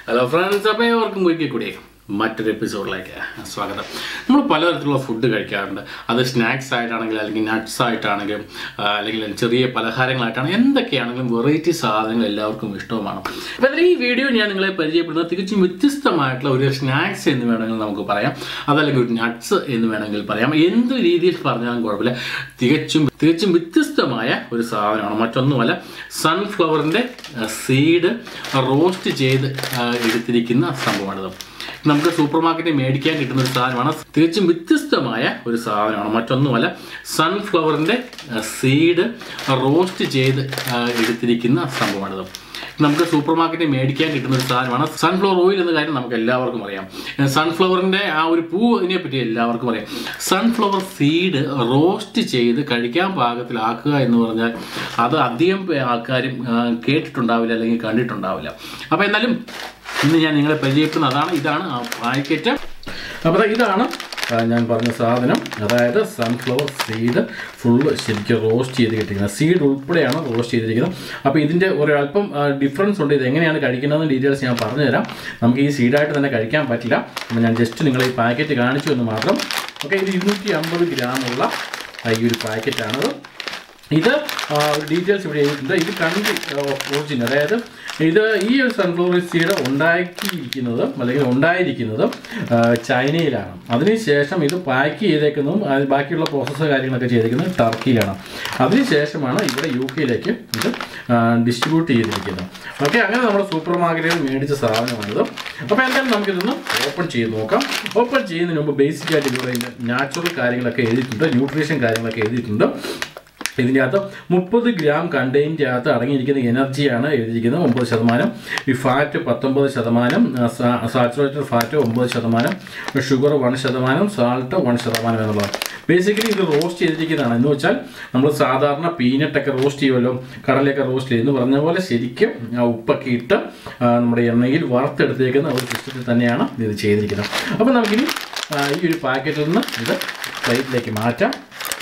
Hello friends അപ്പോൾ ഏവർക്കും ഒരിക്കൽ കൂടി മറ്റൊരു എപ്പിസോഡിലേക്ക് സ്വാഗതം നമ്മൾ പലതരത്തിലുള്ള ഫുഡ് കഴിക്കാറുണ്ട് അത് സ്നാക്സ് ആയിട്ടാണെങ്കിലും അല്ലെങ്കിൽ നട്ട്സ് ആയിട്ടാണെങ്കിലും ആ, അല്ലെങ്കിൽ ചെറിയ പലഹാരങ്ങളായിട്ടാണെങ്കിലും എന്തൊക്കെയാണെങ്കിലും വെറൈറ്റി സാധനങ്ങൾ എല്ലാവർക്കും ഇഷ്ടവുമാണ് അപ്പോൾ അതിൽ ഈ വീഡിയോ ഞാൻ നിങ്ങളെ പരിചയപ്പെടുന്നത് തികച്ചും വ്യത്യസ്തമായിട്ടുള്ള ഒരു സ്നാക്സ് എന്ന് വേണമെങ്കിൽ നമുക്ക് പറയാം അതല്ലെങ്കിൽ ഒരു നട്ട്സ് എന്ന് വേണമെങ്കിൽ പറയാം എന്ത് രീതിയിൽ പറഞ്ഞാലും കുഴപ്പമില്ല തികച്ചും തികച്ചും വ്യത്യസ്തമായ ഒരു സാധനമാണ് മറ്റൊന്നുമല്ല സൺഫ്ലവറിൻ്റെ സീഡ് റോസ്റ്റ് ചെയ്ത് ആ, എടുത്തിരിക്കുന്ന സംഭവമാണിത് നമുക്ക് സൂപ്പർ മാർക്കറ്റിൽ മേടിക്കാൻ കിട്ടുന്ന ഒരു സാധനമാണ് തികച്ചും വ്യത്യസ്തമായ ഒരു സാധനമാണ് മറ്റൊന്നുമല്ല സൺഫ്ലവറിൻ്റെ സീഡ് റോസ്റ്റ് ചെയ്ത് ആ, എടുത്തിരിക്കുന്ന സംഭവമാണിത് നമുക്ക് സൂപ്പർ മാർക്കറ്റിൽ മേടിക്കാൻ കിട്ടുന്ന ഒരു സാധനമാണ് സൺഫ്ലവർ ഓയിൽ എന്ന കാര്യം നമുക്ക് എല്ലാവർക്കും അറിയാം സൺഫ്ലവറിൻ്റെ ആ ഒരു പൂവിനെ പറ്റി എല്ലാവർക്കും അറിയാം സൺഫ്ലവർ സീഡ് റോസ്റ്റ് ചെയ്ത് കഴിക്കാൻ പാകത്തിലാക്കുക എന്ന് പറഞ്ഞാൽ അത് അധികം പേ- ആൾക്കാരും ആ, കേട്ടിട്ടുണ്ടാവില്ല അല്ലെങ്കിൽ കണ്ടിട്ടുണ്ടാവില്ല അപ്പോൾ എന്നാലും ഇന്ന് ഞാൻ നിങ്ങളെ പരിചയപ്പെടുന്ന അതാണ് ഇതാണ് ആ പാക്കറ്റ് അപ്പോൾ ദാ ഇതാണ് ആ, ഞാൻ പറഞ്ഞ സാധനം അതായത് സൺഫ്ലവർ സീഡ് ഫുള്ള് ശരിക്കും റോസ്റ്റ് ചെയ്ത് കിട്ടിയിരിക്കുന്നത് സീഡ് ഉൾപ്പെടെയാണ് റോസ്റ്റ് ചെയ്തിരിക്കുന്നത് അപ്പോൾ ഇതിൻ്റെ ഒരല്പം ഡിഫറൻസ് ഉണ്ട് ഇത് എങ്ങനെയാണ് കഴിക്കുന്നതെന്ന് ഡീറ്റെയിൽസ് ഞാൻ പറഞ്ഞുതരാം നമുക്ക് ഈ സീഡായിട്ട് തന്നെ കഴിക്കാൻ പറ്റില്ല അപ്പോൾ ഞാൻ ജസ്റ്റ് നിങ്ങളെ ഈ പാക്കറ്റ് കാണിച്ചു എന്ന് മാത്രം ഓക്കെ ഇത് ഇരുന്നൂറ്റി അമ്പത് ഗ്രാമുള്ള ആ, ഈ ഒരു പാക്കറ്റാണത് ഇത് ഡീറ്റെയിൽസ് ഇവിടെ എഴുതിയിട്ടുണ്ട് ഇത് കൺട്രി ഒറിജിൻ അതായത് ഇത് ഈ ഒരു സൺഫ്ലവർ സീഡ് ഉണ്ടാക്കിയിരിക്കുന്നതും അല്ലെങ്കിൽ ഉണ്ടായിരിക്കുന്നതും ആ, ചൈനയിലാണ് അതിനുശേഷം ഇത് പാക്ക് ചെയ്തേക്കുന്നതും അത് ബാക്കിയുള്ള പ്രോസസ്സ് കാര്യങ്ങളൊക്കെ ചെയ്തേക്കുന്നത് ടർക്കിയിലാണ് അതിനുശേഷമാണ് ഇവിടെ യു കെയിലേക്ക് ഇത് ഡിസ്ട്രിബ്യൂട്ട് ചെയ്തിരിക്കുന്നത് ഓക്കെ അങ്ങനെ നമ്മുടെ സൂപ്പർ മാർക്കറ്റിൽ മേടിച്ച സാധനമാണിത് അപ്പോൾ എന്തായാലും നമുക്കിതൊന്ന് ഓപ്പൺ ചെയ്ത് നോക്കാം ഓപ്പൺ ചെയ്യുന്നതിന് മുമ്പ് ബേസിക് ആയിട്ട് ഇവിടെ നാച്ചുറൽ കാര്യങ്ങളൊക്കെ എഴുതിയിട്ടുണ്ട് ന്യൂട്രീഷൻ കാര്യങ്ങളൊക്കെ എഴുതിയിട്ടുണ്ട് ഇതിൻ്റെ അകത്ത് മുപ്പത് ഗ്രാം കണ്ടെയ്നിൻ്റെ അകത്ത് അടങ്ങിയിരിക്കുന്ന എനർജിയാണ് എഴുതിയിരിക്കുന്നത് ഒമ്പത് ശതമാനം ഈ ഫാറ്റ് പത്തൊമ്പത് ശതമാനം സാച്ചുറേറ്റഡ് ഫാറ്റ് ഒമ്പത് ശതമാനം ഷുഗർ വൺ ശതമാനം സാൾട്ട് വൺ ശതമാനം എന്നുള്ളതാണ് ബേസിക്കലി ഇത് റോസ്റ്റ് ചെയ്തിരിക്കുന്നതാണ് എന്ന് വെച്ചാൽ നമ്മൾ സാധാരണ പീനട്ടൊക്കെ റോസ്റ്റ് ചെയ്യുമല്ലോ കടലയൊക്കെ റോസ്റ്റ് ചെയ്യും എന്ന് പറഞ്ഞ പോലെ ശരിക്കും ആ ഉപ്പൊക്കെ ഇട്ട് ആ, നമ്മുടെ എണ്ണയിൽ വറുത്തെടുത്തേക്കുന്ന ഒരു സിസ്റ്റത്തിൽ തന്നെയാണ് ഇത് ചെയ്തിരിക്കുന്നത് അപ്പോൾ നമുക്കിനി ആ, ഈ ഒരു പാക്കറ്റിൽ നിന്ന് ഇത് പ്ലേറ്റിലേക്ക് മാറ്റാം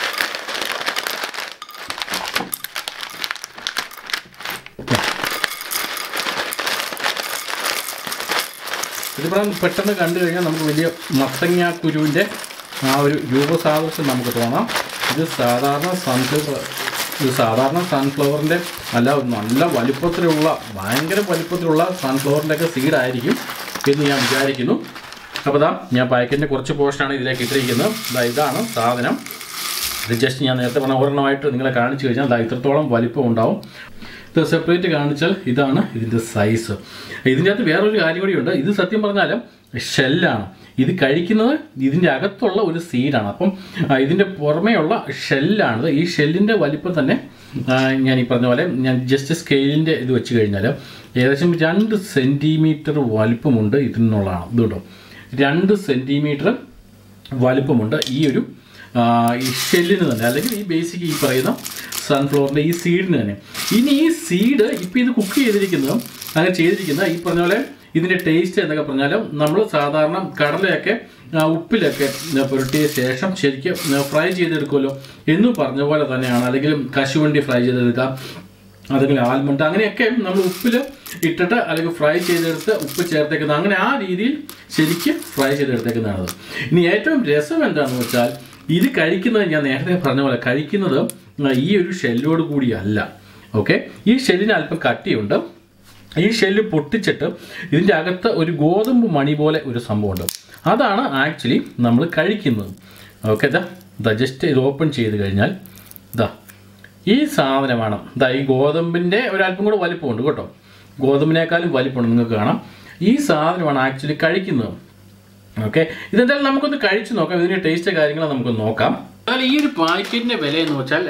ഇതിപ്പോൾ പെട്ടെന്ന് കണ്ടു കഴിഞ്ഞാൽ നമുക്ക് വലിയ മത്തങ്ങ കുരുവിൻ്റെ ആ ഒരു രൂപസാദൃശ്യം നമുക്ക് തോന്നാം ഇത് സാധാരണ സൺഫ്ലവർ ഇത് സാധാരണ സൺഫ്ലവറിൻ്റെ അല്ല നല്ല വലിപ്പത്തിലുള്ള ഭയങ്കര വലിപ്പത്തിലുള്ള സൺഫ്ലവറിൻ്റെ ഒക്കെ സീഡായിരിക്കും എന്ന് ഞാൻ വിചാരിക്കുന്നു അപ്പോൾ ഇതാ ഞാൻ പാക്കറ്റിൻ്റെ കുറച്ച് പോർഷനാണ് ഇതിലേക്ക് ഇട്ടിരിക്കുന്നത് ഇതാ ഇതാണ് സാധനം ഇത് ജസ്റ്റ് ഞാൻ നേരത്തെ പറഞ്ഞ ഒരെണ്ണമായിട്ട് നിങ്ങളെ കാണിച്ചു കഴിഞ്ഞാൽ ദാ ഇത്രത്തോളം വലിപ്പം ഉണ്ടാവും ഇത് സെപ്പറേറ്റ് കാണിച്ചാൽ ഇതാണ് ഇതിൻ്റെ സൈസ് ഇതിൻ്റെ അകത്ത് വേറൊരു കാര്യം കൂടിയുണ്ട് ഇത് സത്യം പറഞ്ഞാൽ ഷെല്ലാണ് ഇത് കഴിക്കുന്നത് ഇതിൻ്റെ അകത്തുള്ള ഒരു സീഡാണ് അപ്പം ആ, ഇതിൻ്റെ പുറമേയുള്ള ഷെല്ലാണിത് ഈ ഷെല്ലിൻ്റെ വലിപ്പം തന്നെ ആ, ഞാൻ ഈ പറഞ്ഞ പോലെ ഞാൻ ജസ്റ്റ് സ്കെയിലിൻ്റെ ഇത് വെച്ച് കഴിഞ്ഞാൽ ഏകദേശം രണ്ട് സെൻറ്റിമീറ്റർ വലിപ്പമുണ്ട് ഇതിനുള്ളതാണ് ഇത് കേട്ടോ രണ്ട് സെൻറ്റിമീറ്റർ വലിപ്പമുണ്ട് ഈ ഒരു ആ, ഈ ഷെല്ലിന് തന്നെ അല്ലെങ്കിൽ ഈ ബേസിക് ഈ പറയുന്ന സൺഫ്ലവറിൻ്റെ ഈ സീഡിന് തന്നെ ഇനി ഈ സീഡ് ഇപ്പോൾ ഇത് കുക്ക് ചെയ്തിരിക്കുന്നതും അങ്ങനെ ചെയ്തിരിക്കുന്ന ഈ പറഞ്ഞ പോലെ ഇതിൻ്റെ ടേസ്റ്റ് എന്നൊക്കെ പറഞ്ഞാൽ നമ്മൾ സാധാരണ കടലയൊക്കെ ആ, ഉപ്പിലൊക്കെ ആ, പുരട്ടിയ ശേഷം ശരിക്കും ഫ്രൈ ചെയ്തെടുക്കുമല്ലോ എന്ന് പറഞ്ഞ പോലെ തന്നെയാണ് അല്ലെങ്കിൽ കശുവണ്ടി ഫ്രൈ ചെയ്തെടുക്കാം അല്ലെങ്കിൽ ആൽമണ്ട് അങ്ങനെയൊക്കെ നമ്മൾ ഉപ്പിൽ ഇട്ടിട്ട് അല്ലെങ്കിൽ ഫ്രൈ ചെയ്തെടുത്ത് ഉപ്പ് ചേർത്തേക്കുന്നത് അങ്ങനെ ആ രീതിയിൽ ശരിക്കും ഫ്രൈ ചെയ്തെടുത്തേക്കുന്നതാണ് ഇനി ഏറ്റവും രസം എന്താണെന്ന് വെച്ചാൽ ഇത് കഴിക്കുന്നത് ഞാൻ നേരത്തെ പറഞ്ഞ പോലെ കഴിക്കുന്നത് ഈ ഒരു ഷെല്ലോട് കൂടിയല്ല ഓക്കെ ഈ ഷെല്ലിന് അല്പം കട്ടിയുണ്ട് ഈ ഷെല്ല് പൊട്ടിച്ചിട്ട് ഇതിൻ്റെ അകത്ത് ഒരു ഗോതമ്പ് മണി പോലെ ഒരു സംഭവമുണ്ട് അതാണ് ആക്ച്വലി നമ്മൾ കഴിക്കുന്നത് ഓക്കെ ഇതാ ഇതാ ജസ്റ്റ് ഇത് ഓപ്പൺ ചെയ്ത് കഴിഞ്ഞാൽ ഇതാ ഈ സാധനമാണ് ഇതാ ഈ ഗോതമ്പിൻ്റെ ഒരല്പം കൂടെ വലിപ്പമുണ്ട് കേട്ടോ ഗോതമ്പിനേക്കാളും വലിപ്പമുണ്ട് നിങ്ങൾക്ക് കാണാം ഈ സാധനമാണ് ആക്ച്വലി കഴിക്കുന്നത് ഓക്കെ ഇതെന്തായാലും നമുക്കൊന്ന് കഴിച്ചു നോക്കാം ഇതിൻ്റെ ടേസ്റ്റ് കാര്യങ്ങൾ നമുക്ക് നോക്കാം എന്നാൽ ഈ ഒരു പാക്കറ്റിന്റെ വില എന്ന് വെച്ചാൽ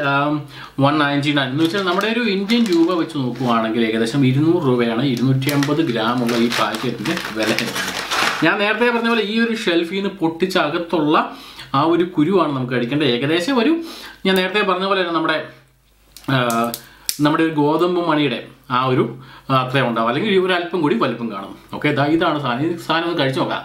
വൺ നയൻറ്റി നയൻ എന്ന് വെച്ചാൽ നമ്മുടെ ഒരു ഇന്ത്യൻ രൂപ വെച്ച് നോക്കുവാണെങ്കിൽ ഏകദേശം ഇരുന്നൂറ് രൂപയാണ് ഇരുന്നൂറ്റി അമ്പത് ഗ്രാമുള്ള ഈ പാക്കറ്റിന്റെ വില ഞാൻ നേരത്തെ പറഞ്ഞ പോലെ ഈ ഒരു ഷെൽഫിൽ നിന്ന് പൊട്ടിച്ച അകത്തുള്ള ആ ഒരു കുരുവാണ് നമുക്ക് കഴിക്കേണ്ടത് ഏകദേശം ഒരു ഞാൻ നേരത്തെ പറഞ്ഞ പോലെ തന്നെ നമ്മുടെ ആ, നമ്മുടെ ഒരു ഗോതമ്പ് മണിയുടെ ആ ഒരു ആ, അത്രയും ഉണ്ടാവും അല്ലെങ്കിൽ ഒരു അല്പം കൂടി വലിപ്പം കാണും ഓക്കെ ഇതാണ് സാധനം ഈ സാധനം ഒന്ന് കഴിച്ചു നോക്കാം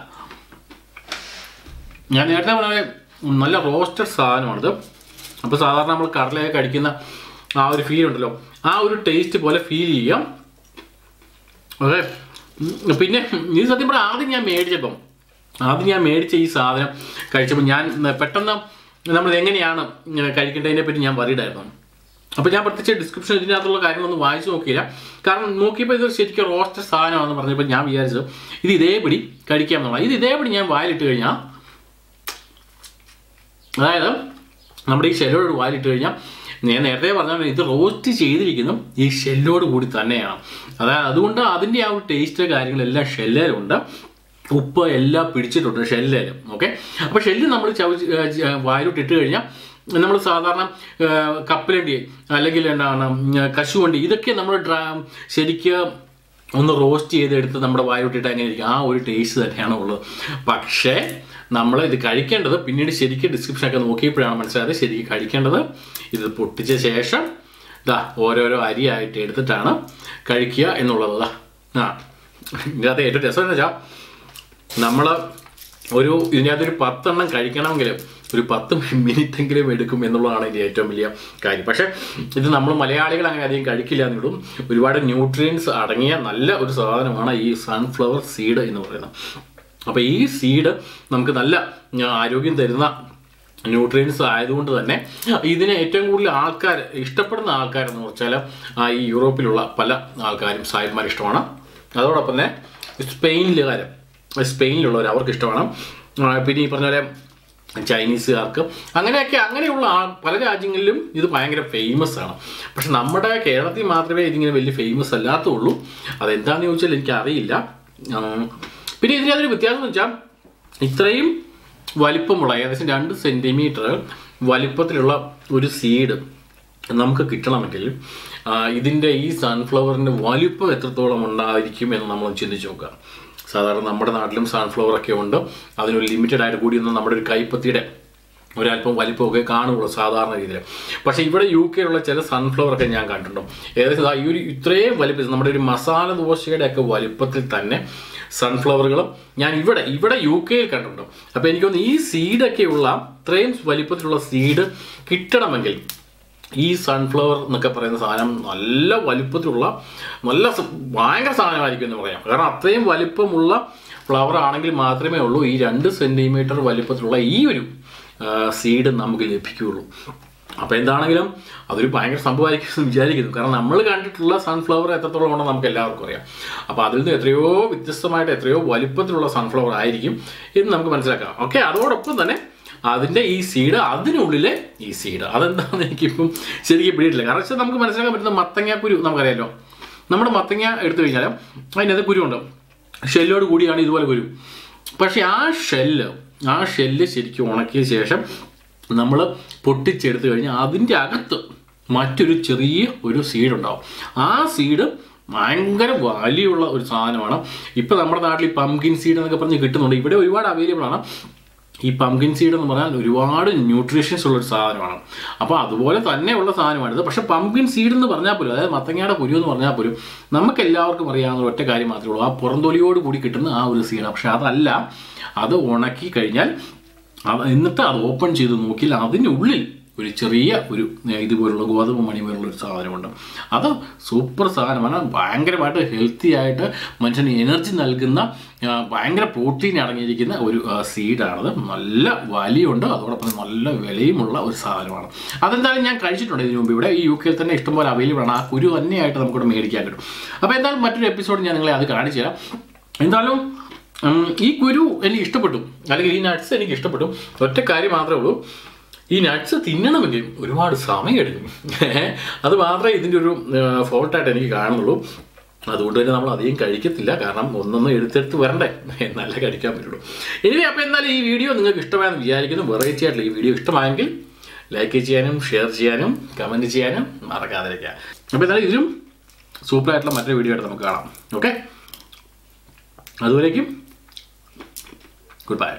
ഞാൻ നേരത്തെ പറഞ്ഞ പോലെ നല്ല റോസ്റ്റഡ് സാധനമാണിത് അപ്പോൾ സാധാരണ നമ്മൾ കടലയൊക്കെ കഴിക്കുന്ന ആ ഒരു ഫീൽ ഉണ്ടല്ലോ ആ ഒരു ടേസ്റ്റ് പോലെ ഫീൽ ചെയ്യാം ഓക്കെ ഉം, പിന്നെ ഇത് സത്യം പറഞ്ഞാൽ ആദ്യം ഞാൻ മേടിച്ചപ്പം ആദ്യം ഞാൻ മേടിച്ച ഈ സാധനം കഴിച്ചപ്പോൾ ഞാൻ പെട്ടെന്ന് നമ്മൾ എങ്ങനെയാണ് കഴിക്കേണ്ടതിനെ പറ്റി ഞാൻ പറയിടായിരുന്നു അപ്പോൾ ഞാൻ പ്രത്യേകിച്ച് ഡിസ്ക്രിപ്ഷൻ ഇതിനകത്തുള്ള കാര്യങ്ങളൊന്നും വായിച്ചു നോക്കിയില്ല കാരണം നോക്കിയപ്പോൾ ഇത് ശരിക്കും റോസ്റ്റഡ് സാധനമാണെന്ന് പറഞ്ഞപ്പോൾ ഞാൻ വിചാരിച്ചത് ഇത് ഇതേപടി കഴിക്കാമെന്നുള്ള ഇത് ഇതേപടി ഞാൻ വായിലിട്ട് കഴിഞ്ഞാൽ അതായത് നമ്മുടെ ഈ ഷെല്ലോട് വാലിട്ട് കഴിഞ്ഞാൽ ഞാൻ നേരത്തെ പറഞ്ഞാൽ ഇത് റോസ്റ്റ് ചെയ്തിരിക്കുന്നു ഈ ഷെല്ലോട് കൂടി തന്നെയാണ് അതായത് അതുകൊണ്ട് അതിൻ്റെ ആ ഒരു ടേസ്റ്റ് കാര്യങ്ങളെല്ലാം ഷെല്ലിലുണ്ട് ഉപ്പ് എല്ലാം പിടിച്ചിട്ടുണ്ട് ഷെല്ലിലും ഓക്കെ അപ്പോൾ ഷെല്ല് നമ്മൾ ചവച്ച് വായിലോട്ട് ഇട്ട് കഴിഞ്ഞാൽ നമ്മൾ സാധാരണ ആ, കപ്പലണ്ടി അല്ലെങ്കിൽ എന്താണ് ഉം, കശുവണ്ടി ഇതൊക്കെ നമ്മൾ ഡ്രാ ശരിക്കും ഒന്ന് റോസ്റ്റ് ചെയ്തെടുത്ത് നമ്മുടെ വായോട്ടിട്ട് അങ്ങനെ ഇരിക്കും ആ ഒരു ടേസ്റ്റ് തന്നെയാണ് ഉള്ളത് പക്ഷേ നമ്മൾ ഇത് കഴിക്കേണ്ടത് പിന്നീട് ശരിക്കും ഡിസ്ക്രിപ്ഷനൊക്കെ നോക്കിയപ്പോഴാണ് മനസ്സിലായത് ശരിക്കും കഴിക്കേണ്ടത് ഇത് പൊട്ടിച്ച ശേഷം ഇതാ ഓരോരോ അരിയായിട്ട് എടുത്തിട്ടാണ് കഴിക്കുക എന്നുള്ളത് ദാ. ആ ഇതിനകത്ത് ഏറ്റവും രസം എന്ന് വെച്ചാൽ നമ്മൾ ഒരു ഇതിനകത്തൊരു പത്തെണ്ണം കഴിക്കണമെങ്കിൽ ഒരു പത്ത് മിനിറ്റ് എങ്കിലും എടുക്കും എന്നുള്ളതാണ് ഇതിൻ്റെ ഏറ്റവും വലിയ കാര്യം പക്ഷേ ഇത് നമ്മൾ മലയാളികൾ അങ്ങനെ അധികം കഴിക്കില്ല എന്നിടും ഒരുപാട് ന്യൂട്രിയൻസ് അടങ്ങിയ നല്ല ഒരു സാധനമാണ് ഈ സൺഫ്ലവർ സീഡ് എന്ന് പറയുന്നത് അപ്പോൾ ഈ സീഡ് നമുക്ക് നല്ല ആ, ആരോഗ്യം തരുന്ന ന്യൂട്രിയൻസ് ആയതുകൊണ്ട് തന്നെ ഇതിനെ ഏറ്റവും കൂടുതൽ ആൾക്കാർ ഇഷ്ടപ്പെടുന്ന ആൾക്കാരെന്ന് വെച്ചാൽ ആ, ഈ യൂറോപ്പിലുള്ള പല ആൾക്കാരും സായിന്മാർ ഇഷ്ടമാണ് അതോടൊപ്പം തന്നെ സ്പെയിനിലുകാർ സ്പെയിനിലുള്ളവർ അവർക്ക് ഇഷ്ടമാണ് ആ, പിന്നെ ഈ പറഞ്ഞ പോലെ ചൈനീസുകാർക്ക് അങ്ങനെയൊക്കെ അങ്ങനെയുള്ള ആ പല രാജ്യങ്ങളിലും ഇത് ഭയങ്കര ഫേമസ് ആണ് പക്ഷെ നമ്മുടെ കേരളത്തിൽ മാത്രമേ ഇതിങ്ങനെ വലിയ ഫേമസ് അല്ലാത്തുള്ളൂ അതെന്താണെന്ന് ചോദിച്ചാൽ എനിക്കറിയില്ല ഉം, പിന്നെ ഇതിനകത്തൊരു വ്യത്യാസം എന്ന് വെച്ചാൽ ഇത്രയും വലിപ്പമുള്ള ഏകദേശം രണ്ട് സെൻറ്റിമീറ്റർ വലിപ്പത്തിലുള്ള ഒരു സീഡ് നമുക്ക് കിട്ടണമെങ്കിൽ ആ, ഇതിൻ്റെ ഈ സൺഫ്ലവറിൻ്റെ വലിപ്പം എത്രത്തോളം ഉണ്ടായിരിക്കും എന്ന് നമ്മൾ ചിന്തിച്ച് നോക്കുക സാധാരണ നമ്മുടെ നാട്ടിലും സൺഫ്ലവർ ഒക്കെ ഉണ്ട് അതിനൊരു ലിമിറ്റഡ് ആയിട്ട് കൂടിയൊന്നും നമ്മുടെ ഒരു കൈപ്പത്തിയുടെ ഒരല്പം വലിപ്പമൊക്കെ കാണുള്ളൂ സാധാരണ രീതിയിൽ പക്ഷേ ഇവിടെ യു കെയിലുള്ള ചില സൺഫ്ലവർ ഒക്കെ ഞാൻ കണ്ടിട്ടുണ്ട് ഏകദേശം ദാ ഈ ഒരു ഇത്രയും വലിപ്പത്തിൽ നമ്മുടെ ഒരു മസാല ദോശയുടെ ഒക്കെ വലിപ്പത്തിൽ തന്നെ സൺഫ്ലവറുകളും ഞാൻ ഇവിടെ ഇവിടെ യു കെയിൽ കണ്ടിട്ടുണ്ട് അപ്പോൾ എനിക്കൊന്ന് ഈ സീഡൊക്കെയുള്ള ഇത്രയും വലിപ്പത്തിലുള്ള സീഡ് കിട്ടണമെങ്കിൽ ഈ സൺഫ്ലവർ എന്നൊക്കെ പറയുന്ന സാധനം നല്ല വലിപ്പത്തിലുള്ള നല്ല സ- ഭയങ്കര സാധനമായിരിക്കും എന്ന് പറയാം കാരണം അത്രയും വലിപ്പമുള്ള ഫ്ലവർ ആണെങ്കിൽ മാത്രമേ ഉള്ളൂ ഈ രണ്ട് സെൻറ്റിമീറ്റർ വലിപ്പത്തിലുള്ള ഈ ഒരു സീഡ് നമുക്ക് ലഭിക്കുകയുള്ളൂ അപ്പോൾ എന്താണെങ്കിലും അതൊരു ഭയങ്കര സംഭവമായിരിക്കും എന്ന് വിചാരിക്കുന്നു കാരണം നമ്മൾ കണ്ടിട്ടുള്ള സൺഫ്ലവർ എത്രത്തോളം ഉണ്ടെന്ന് നമുക്ക് എല്ലാവർക്കും അറിയാം അപ്പോൾ അതിൽ നിന്ന് എത്രയോ വ്യത്യസ്തമായിട്ട് എത്രയോ വലിപ്പത്തിലുള്ള സൺഫ്ലവർ ആയിരിക്കും എന്ന് നമുക്ക് മനസ്സിലാക്കാം ഓക്കെ അതോടൊപ്പം തന്നെ അതിൻ്റെ ഈ സീഡ് അതിനുള്ളിലെ ഈ സീഡ് അതെന്താണെന്ന് എനിക്കിപ്പം ശരിക്കും പിടിയിട്ടില്ല കാരണം വെച്ചാൽ നമുക്ക് മനസ്സിലാക്കാൻ പറ്റുന്ന മത്തങ്ങ കുരു നമുക്കറിയാലോ നമ്മുടെ മത്തങ്ങ എടുത്തു കഴിഞ്ഞാൽ അതിനകത്ത് കുരുണ്ട് ഷെല്ലോട് കൂടിയാണ് ഇതുപോലെ കുരു പക്ഷേ ആ ഷെല്ല് ആ ഷെല്ല് ശരിക്കും ഉണക്കിയ ശേഷം നമ്മൾ പൊട്ടിച്ചെടുത്ത് കഴിഞ്ഞാൽ അതിൻ്റെ അകത്ത് മറ്റൊരു ചെറിയ ഒരു സീഡ് ഉണ്ടാവും ആ സീഡ് ഭയങ്കര വാല്യുള്ള ഒരു സാധനമാണ് ഇപ്പോൾ നമ്മുടെ നാട്ടിൽ ഈ പംകിൻ സീഡ് എന്നൊക്കെ പറഞ്ഞ് കിട്ടുന്നുണ്ട് ഇവിടെ ഒരുപാട് അവൈലബിൾ ആണ് ഈ പംകിൻ സീഡ് എന്ന് പറഞ്ഞാൽ ഒരുപാട് ന്യൂട്രീഷ്യൻസ് ഉള്ള ഒരു സാധനമാണ് അപ്പോൾ അതുപോലെ തന്നെയുള്ള സാധനമാണിത് പക്ഷേ പംകിൻ സീഡ് എന്ന് പറഞ്ഞാൽ പോലും അതായത് മത്തങ്ങയുടെ കുരു എന്ന് പറഞ്ഞാൽ പോലും നമുക്ക് എല്ലാവർക്കും അറിയാവുന്ന ഒറ്റ കാര്യം മാത്രമേ ഉള്ളൂ ആ പുറന്തൊലിയോട് കൂടി കിട്ടുന്ന ആ ഒരു സീഡ് പക്ഷേ അതല്ല അത് ഉണക്കി കഴിഞ്ഞാൽ അത് എന്നിട്ട് അത് ഓപ്പൺ ചെയ്ത് നോക്കിയാൽ അതിനുള്ളിൽ ഒരു ചെറിയ ഒരു ഏർ, ഇതുപോലുള്ള ഗോതമ്പ് മണി പോലുള്ള ഒരു സാധനമുണ്ട് അത് സൂപ്പർ സാധനമാണ് ഭയങ്കരമായിട്ട് ഹെൽത്തി ആയിട്ട് മനുഷ്യന് എനർജി നൽകുന്ന ആ, ഭയങ്കര പ്രോട്ടീൻ അടങ്ങിയിരിക്കുന്ന ഒരു ആ, സീഡാണത് നല്ല വലിയുണ്ട് അതോടൊപ്പം നല്ല വിലയുമുള്ള ഒരു സാധനമാണ് അതെന്തായാലും ഞാൻ കഴിച്ചിട്ടുണ്ട് ഇതിനു മുമ്പ് ഇവിടെ ഈ യു കെയിൽ തന്നെ ഇഷ്ടംപോലെ അവൈലബിൾ ആണ് ആ കുരു തന്നെയായിട്ട് നമുക്കിവിടെ മേടിക്കാൻ കിട്ടും അപ്പോൾ എന്തായാലും മറ്റൊരു എപ്പിസോഡ് ഞാൻ നിങ്ങളെ അത് കാണിച്ചു തരാം എന്തായാലും ഉം, ഈ കുരു എനിക്ക് ഇഷ്ടപ്പെട്ടു അല്ലെങ്കിൽ ഈ നട്ട്സ് എനിക്ക് ഇഷ്ടപ്പെട്ടു ഒറ്റ കാര്യം മാത്രമേ ഉള്ളൂ ഈ നട്ട്സ് തിന്നണമെങ്കിൽ ഒരുപാട് സമയമെടുക്കും അത് മാത്രമേ ഇതിൻ്റെ ഒരു ഫോൾട്ടായിട്ട് എനിക്ക് കാണുന്നുള്ളൂ അതുകൊണ്ട് തന്നെ നമ്മൾ അധികം കഴിക്കത്തില്ല കാരണം ഒന്നൊന്നും എടുത്തെടുത്ത് വരണ്ടേ എന്നാലേ കഴിക്കാൻ പറ്റുള്ളൂ ഇനി അപ്പോൾ എന്നാലും ഈ വീഡിയോ നിങ്ങൾക്ക് ഇഷ്ടമായെന്ന് വിചാരിക്കുന്നു വെറൈറ്റി ആയിട്ടുള്ള ഈ വീഡിയോ ഇഷ്ടമായെങ്കിൽ ലൈക്ക് ചെയ്യാനും ഷെയർ ചെയ്യാനും കമൻറ്റ് ചെയ്യാനും മറക്കാതിരിക്കുക അപ്പോൾ എന്നാലും ഇതിലും സൂപ്പറായിട്ടുള്ള മറ്റൊരു വീഡിയോ ആയിട്ട് നമുക്ക് കാണാം ഓക്കെ അതുവരേക്കും ഗുഡ് ബൈ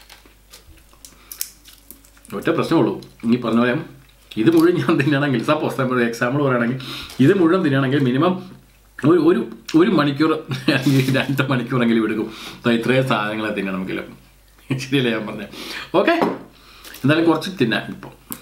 ഒറ്റ പ്രശ്നമുള്ളൂ ഈ പറഞ്ഞ പോലെ ഇത് മുഴുവൻ ഞാൻ തിന്നണമെങ്കിൽ സപ്പോസ് നമ്മൾ എക്സാമ്പിൾ പറയുകയാണെങ്കിൽ ഇത് മുഴുവൻ തിന്നണമെങ്കിൽ മിനിമം ഒരു ഒരു ഒരു മണിക്കൂർ അല്ലെങ്കിൽ രണ്ട് മണിക്കൂറെങ്കിലും എടുക്കും ദാ ഇത്രയും സാധനങ്ങളെ തിന്നണമെങ്കിലും ശരിയല്ലേ ഞാൻ പറഞ്ഞത് ഓക്കെ എന്തായാലും കുറച്ച് തിന്നാം ഇപ്പോൾ